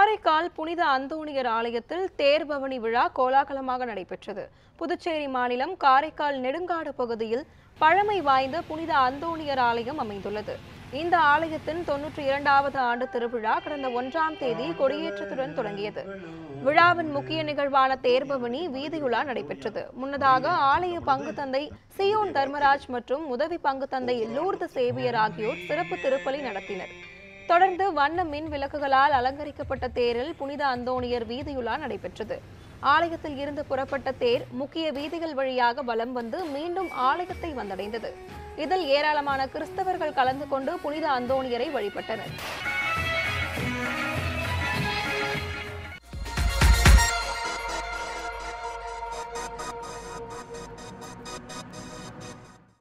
காரைக்கால் புனித அந்தோணியர் ஆலயத்தில் தேர்பவனி விழா கோலாகலமாக நடைபெற்றது புதுச்சேரி மாநிலம் காரைக்கால் நெடுங்காடு பகுதியில் பழமை வாய்ந்த புனித அந்தோணியர் ஆலயம் அமைந்துள்ளது இந்த ஆலயத்தின் தொன்னூற்றி இரண்டாவது ஆண்டு திருவிழா கடந்த ஒன்றாம் தேதி கொடியேற்றத்துடன் தொடங்கியது விழாவின் முக்கிய நிகழ்வான தேர்பவனி வீதியுலா நடைபெற்றது முன்னதாக ஆலய பங்கு தந்தை சியோன் தர்மராஜ் மற்றும் உதவி பங்கு தந்தை லூர்து சேவியர் ஆகியோர் சிறப்பு திருப்பலி நடத்தினர் தொடர்ந்து வண்ண மின் விளக்குகளால் அலங்கரிக்கப்பட்ட தேரில் புனித அந்தோணியர் வீதியுலா நடைபெற்றது ஆலயத்தில் இருந்து புறப்பட்ட தேர் முக்கிய வீதிகள் வழியாக வலம் வந்து மீண்டும் ஆலயத்தை வந்தடைந்தது இதில் ஏராளமான கிறிஸ்தவர்கள் கலந்து கொண்டு புனித அந்தோணியரை வழிபட்டனர்